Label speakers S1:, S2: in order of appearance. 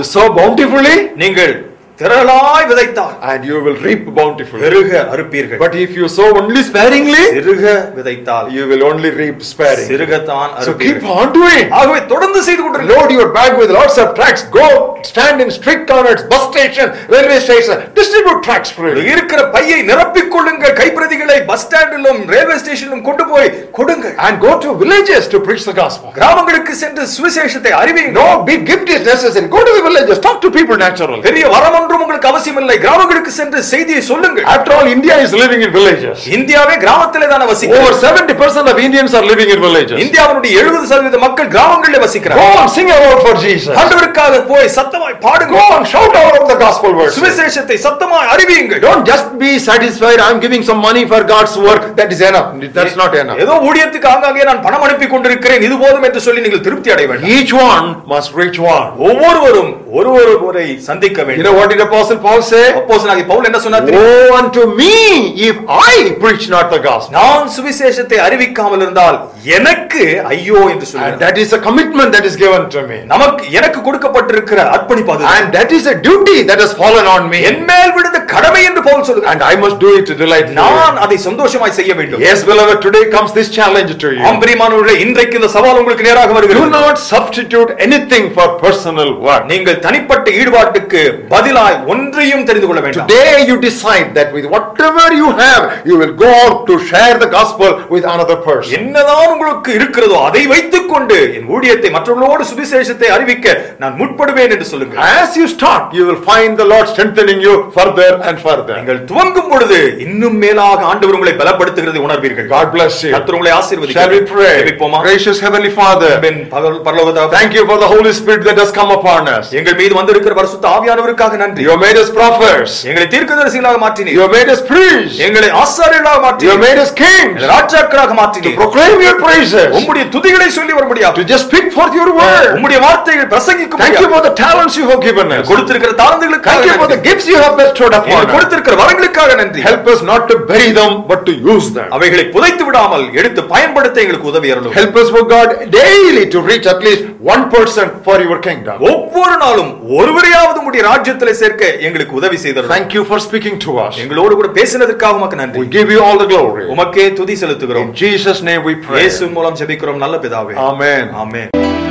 S1: sow bountifully
S2: நீங்கள் திரளாய் விதைத்தால்
S1: and you will reap bountifully.
S2: பெருக அறுப்பீர்கள்
S1: But if you sow only sparingly,
S2: சிறுக விதைத்தால்
S1: you will only reap sparingly.
S2: சிறுகத்தான்
S1: So keep
S2: அறுப்பீர்கள்
S1: on doing.
S2: ஆகவே தொடர்ந்து செய்து கொண்டிருங்கள்
S1: Load your bag with lots of tracts. Go stand in street corners, bus station, railway station. Distribute tracts freely.
S2: இருக்கிற பையை நிரப்பிக் கொள்ளுங்கள் கைப்பிரதிகளை bus ஸ்டாண்டிலும் railway ஸ்டேஷனிலும் கொண்டு போய் கொடுங்கள்
S1: And go to villages to preach the gospel.
S2: கிராமங்களுக்கு சென்று சுவிசேஷத்தை அறிவிங்க
S1: No big gift is necessary. Go to the villages. Talk to people naturally.
S2: பெரிய வரம் ஒன்றும் உங்களுக்கு அவசியம் இல்லை கிராமங்களுக்கு சென்று செய்தியை சொல்லுங்கள்
S1: After all, India is living in villages.
S2: இந்தியாவே கிராமத்திலே தானே
S1: Over
S2: வசிக்கிறது
S1: 70% of Indians are living in villages.
S2: இந்தியாவினுடைய எழுபது சதவீத மக்கள் கிராமங்களிலே
S1: Go
S2: வசிக்கிறார்
S1: and sing about for Jesus.
S2: ஆண்டவருக்காக போய் சத்தமாய் பாடுங்க
S1: Go and shout out of the gospel verse.
S2: சுவிசேஷத்தை சத்தமாய் அறிவியுங்கள்
S1: Don't just be satisfied. I'm giving some money for God's work. That is enough. That's not enough.
S2: ஏதோ ஊழியத்துக்கு ஆங்காங்கே நான் பணம் அனுப்பி கொண்டிருக்கிறேன் இது போதும் என்று சொல்லி நீங்கள் திருப்தி அடைய வேண்டும்
S1: Each one must reach one.
S2: ஒவ்வொருவரும் ஒரு ஒரு சந்திக்க
S1: You
S2: வேண்டும்
S1: know what did Apostle Paul say?
S2: அப்போஸ்தலனாகிய பவுல் என்ன சொன்னார் தெரியுமா?
S1: Woe unto me if I preach not the gospel.
S2: நான் சுவிசேஷத்தை அறிவிக்காமல் இருந்தால் எனக்கு ஐயோ என்று
S1: And
S2: சொல்கிறார்
S1: that is a commitment that is given to me.
S2: நமக்கு எனக்கு கொடுக்கப்பட்டிருக்கிற அர்ப்பணிப்பு அது
S1: And that is a duty that has fallen on me.
S2: என் மேல் விழுந்த கடமை என்று பவுல் சொல்கிறார்
S1: And I must do it to delight
S2: நான்
S1: you.
S2: அதை சந்தோஷமாய் செய்ய வேண்டும்
S1: Yes, beloved, today comes this challenge to
S2: ஆம்
S1: you.
S2: பிரியமானவர்களே இன்றைக்கு இந்த சவால் உங்களுக்கு நேராக
S1: Do
S2: வருகிறது
S1: not substitute anything for personal work.
S2: நீங்கள் தனிப்பட்ட ஈடுபாட்டுக்கு பதிலாய் ஒன்றையும் தெரிந்து கொள்ள வேண்டாம்
S1: Today you decide that with whatever you have, you will go out to share the gospel with another person.
S2: என்னதான் உங்களுக்கு இருக்கிறதோ அதை வைத்துக் கொண்டு என் ஊழியத்தை மற்றவர்களோடு சுவிசேஷத்தை அறிவிக்க நான் முற்படுவேன் என்று சொல்லுங்கள்
S1: As you start, you will find the Lord strengthening you further and further.
S2: நீங்கள் துவங்கும் பொழுது இன்னும் மேலாக ஆண்டவர் உங்களை பலப்படுத்துகிறதை உணர்வீர்கள்
S1: God bless you.
S2: கர்த்தர் உங்களை
S1: Shall we pray?
S2: ஆசீர்வதிப்போமா
S1: Gracious Heavenly Father,
S2: பரலோகதா
S1: thank you for the Holy Spirit that has come upon us.
S2: எங்கள் மீது வந்திருக்கிற பரிசுத்த ஆவியானவருக்காக நன்றி
S1: You have made us prophets.
S2: எங்களை தீர்க்கதரிசிகளாக
S1: You
S2: மாற்றினீர்
S1: have made us priests.
S2: எங்களை ஆசாரியர்களாக
S1: You have
S2: மாற்றினீர்
S1: made us kings.
S2: எங்களை ராஜாக்களாக
S1: To
S2: மாற்றினீர்
S1: proclaim your praises.
S2: உம்முடைய துதிகளை சொல்லி வர முடியாது
S1: To just speak forth your word.
S2: உம்முடைய வார்த்தைகள் பிரசங்கிக்க
S1: Thank you
S2: முடியாது
S1: for the talents you have given us.
S2: கொடுத்திருக்கிற தாளந்துகளுக்காக
S1: Thank you for the
S2: நன்றி.
S1: gifts you have bestowed upon
S2: எங்களுக்கு
S1: us.
S2: கொடுத்திருக்கிற வரங்களுக்காக நன்றி
S1: Help us not to bury them, but to use them.
S2: அவைகளை புதைத்து விடாமல் எடுத்து பயன்படுத்த எங்களுக்கு உதவி அருளும்
S1: Help us, for God, daily to reach at least one person for your kingdom.
S2: ஒவ்வொரு நாளும் ஒருவரையாவது உம்முடைய ராஜ்யத்திலே சேர்க்க எங்களுக்கு உதவி செய்தது
S1: Thank you for speaking to us.
S2: எங்களோடு கூட பேசினதற்காக உமக்கு நன்றி
S1: We give you all the glory.
S2: உமக்கே துதி செலுத்துகிறோம்
S1: In Jesus' name we pray.
S2: இயேசு மூலம் ஜெபிக்கிறோம் நல்ல பிதாவே
S1: Amen.
S2: ஆமென்